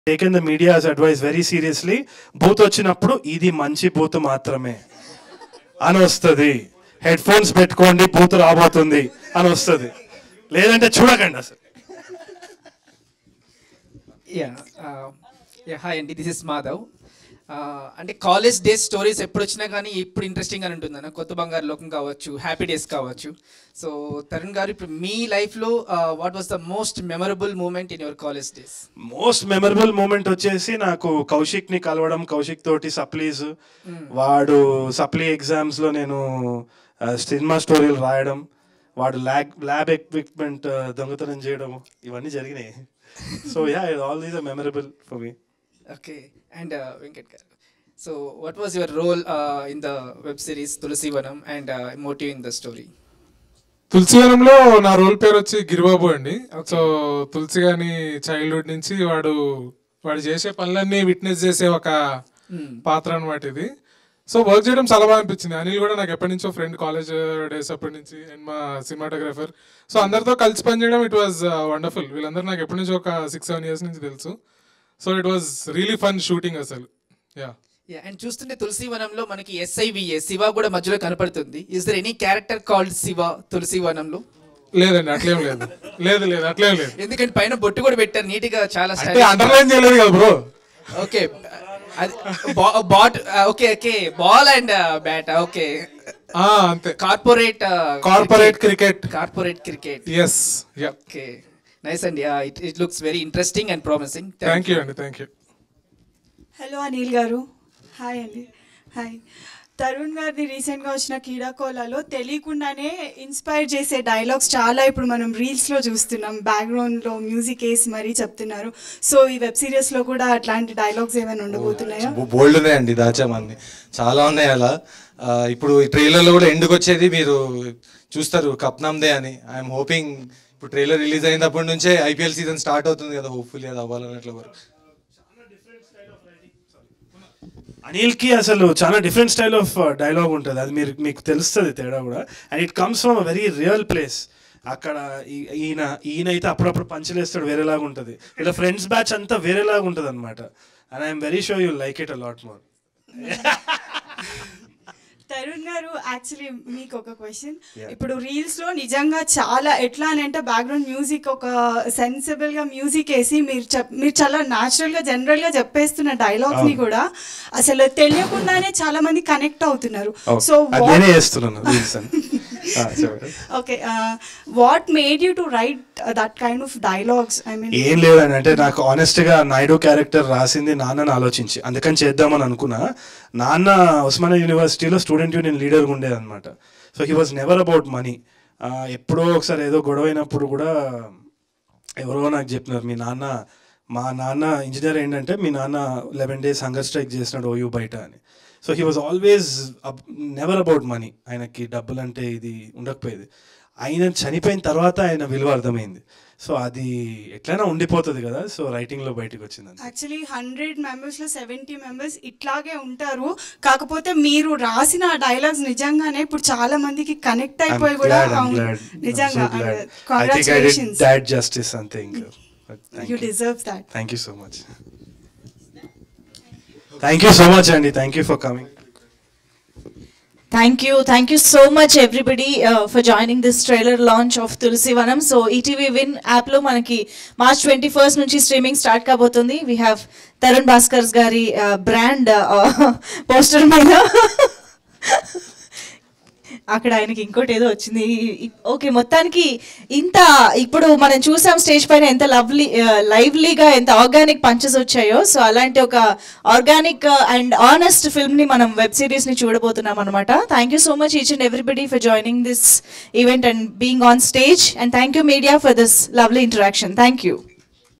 Taken the media's advice very seriously booth వచ్చినప్పుడు ఇది మంచి బూత్ మాత్రమే అని వస్తుంది హెడ్ ఫోన్స్ పెట్టుకోండి బూత్ రాబోతుంది అని వస్తుంది లేదంటే చూడకండి అసలు యా యా హాయ్ అండి దిస్ ఇస్ మాధవ్ అంటే కాలేజ్ డేస్ స్టోరీస్ ఎప్పుడు వచ్చినా కానీ ఇప్పుడు ఇంట్రెస్టింగ్ అని ఉంటుంది అన్న కొత్త బంగారు లోకం కావచ్చు హ్యాపీ డేస్ కావచ్చు సో తరుణ్ గారు ఇప్పుడు మీ లైఫ్లో what was the most memorable moment in your college days most memorable moment వచ్చేసి నాకు కౌశిక్ ని కలవడం కౌశిక్ తోటి సప్లీస్ వాడు సప్లీ ఎగ్జామ్స్ లో నేను ఆ, సినిమా స్టోరీలు రాయడం వాడు ల్యాబ్ ల్యాబ్ ఎక్విప్మెంట్ దొంగతనం చేయడం ఇవన్నీ జరిగినాయి so yeah all these are memorable for me okay and Venkat గారు so what was your role in the web series Tulasivanam and motive in the story తులసివనంలో నా రోల్ పేరు వచ్చి గిరిబాబు అండి Okay. సో తులసి గాని చైల్డ్హుడ్ నుంచి వాడు వాడు చేసే పనులన్నీ విట్నెస్ చేసే ఒక పాత్ర అనమాట ఇది సో వర్క్ చేయడం చాలా బాగా అనిపించింది అనిల్ కూడా నాకు ఎప్పటి నుంచో ఫ్రెండ్ కాలేజ్ డేస్ అప్పటి నుంచి అండ్ మా సినిమాటోగ్రఫర్ సో అందరితో కలిసి పనిచేయడం ఇట్ వాజ్ వండర్ఫుల్ వీళ్ళందరూ నాకు ఎప్పటి నుంచో ఒక సిక్స్ సెవెన్ ఇయర్స్ నుంచి తెలుసు so it was really fun shooting అసలు యా యా అండ్ చూస్తుంటే తులసివనంలో మనకి ఎస్ఐవిఏ శివ కూడా మధ్యలో కనపడుతుంది is there any character called Shiva తులసివనంలో లేదండి అట్లేం లేదు లేదు లేదు అట్లేం లేదు ఎందుకంటే పైన బొట్టు కూడా పెట్టారు నీట్ గా చాలా అంటే అండర్లైన్ చేయలేదు కదా బ్రో ఓకే అది bat okay okay ball and bat okay అంతే corporate corporate cricket corporate cricket yes yeah okay nice అండి it it looks very interesting and promising thank you అండి థ్యాంక్ యూ హలో అనిల్ గారు hi అండి hi Tarun గారిది రీసెంట్గా వచ్చిన కీడాకోలాలో తెలియకుండానే ఇన్స్పైర్ చేసే డైలాగ్స్ చాలా ఇప్పుడు మనం రీల్స్లో చూస్తున్నాం బ్యాక్గ్రౌండ్లో మ్యూజిక్ వేసి మరీ చెప్తున్నారు సో ఈ వెబ్ సిరీస్లో కూడా అట్లాంటి డైలాగ్స్ ఏమైనా ఉండబోతున్నాయా బోల్డ్ ఉన్నాయండి దాచామన్ని చాలా ఉన్నాయి అలా ఆ, ఇప్పుడు ఈ ట్రైలర్లో కూడా ఎండుకు వచ్చేది మీరు చూస్తారు కప్నాందే అని ఐఎమ్ హోపింగ్ ఇప్పుడు ట్రైలర్ రిలీజ్ అయినప్పటి నుంచే ఐపీఎల్ సీజన్ స్టార్ట్ అవుతుంది కదా హోప్ఫుల్లీ అది అవ్వాలన్నట్లు వరకు అనిల్ కి అసలు చాలా డిఫరెంట్ స్టైల్ ఆఫ్ డైలాగ్ ఉంటుంది అది మీరు మీకు తెలుస్తుంది తేడా కూడా and it comes from a very real place అక్కడ ఈ- ఈయన ఈయన అయితే అప్పుడప్పుడు పంచలేస్తాడు వేరేలాగా ఉంటుంది ఇలా ఫ్రెండ్స్ బ్యాచ్ అంతా వేరేలాగా ఉంటుంది అనమాట and I'm very sure you like it a lot more Tarun గారు యాక్చువల్లీ మీకు ఒక క్వశ్చన్ ఇప్పుడు రీల్స్ లో నిజంగా చాలా ఎట్లా అని అంటే బ్యాక్గ్రౌండ్ మ్యూజిక్ ఒక సెన్సిబుల్ గా మ్యూజిక్ వేసి మీరు చెప్ మీరు చాలా న్యాచురల్ గా జనరల్ గా చెప్పేస్తున్న డైలాగ్స్ ని కూడా అసలు తెలియకుండానే చాలా మంది కనెక్ట్ అవుతున్నారు సో అది నేనే చేస్తున్నాను reels అని. ఆ, చెప్పండి. Okay what made you to write that kind of dialogues I mean ఏం లేదండి అంటే నాకు ఆనెస్ట్ గా నాయుడు క్యారెక్టర్ రాసింది నాన్నని ఆలోచించి అందుకని చేద్దామని అనుకున్నా నాన్న ఉస్మానియా యూనివర్సిటీలో స్టూడెంట్ యూనియన్ లీడర్గా ఉండేది అనమాట so he was never about money ఎప్పుడో ఒకసారి ఏదో గొడవ అయినప్పుడు కూడా ఎవరో నాకు చెప్పినారు మీ నాన్న మా నాన్న ఇంజనీర్ ఏంటంటే మీ నాన్న లెవెన్ డేస్ హంగర్ స్ట్రైక్ చేసినాడు ఓయూ బయట అని so he was always never about money ఆయనకి డబ్బులు అంటే ఇది ఉండకపోయేది ఆయన చనిపోయిన తర్వాత ఆయన విలువ అర్థమైంది సో అది ఎట్లయినా ఉండిపోతుంది కదా సో రైటింగ్లో బయటకు వచ్చింది యాక్చువల్లీ హండ్రెడ్ మెంబర్స్ లో సెవెంటీ మెంబర్స్ ఇట్లాగే ఉంటారు కాకపోతే మీరు రాసిన ఆ డైలాగ్స్ నిజంగానే ఇప్పుడు చాలా మందికి కనెక్ట్ అయిపోయి కూడా అవును, నిజంగా congratulations that justice something you deserve that thank you so much thank you so much అండి thank you for coming Thank you. Thank you so much, everybody, uh, for joining this trailer launch of Tulsi Vanam. So, ETV Win app లో మనకి March twenty first నుంచి streaming start కాబోతుంది we have Tarun Bhaskar's గారి brand poster మీద అక్కడ ఆయనకి ఇంకోటి ఏదో వచ్చింది ఓకే మొత్తానికి ఇంత ఇప్పుడు మనం చూసాం స్టేజ్ పైన ఎంత లవ్లీ లైవ్లీగా ఎంత ఆర్గానిక్ పంచెస్ వచ్చాయో సో అలాంటి ఒక ఆర్గానిక్ అండ్ ఆనెస్ట్ ఫిల్మ్ ని మనం వెబ్ సిరీస్ ని చూడబోతున్నాం అనమాట thank you so much each and everybody for joining this event and being on stage and thank you media for this lovely interaction thank you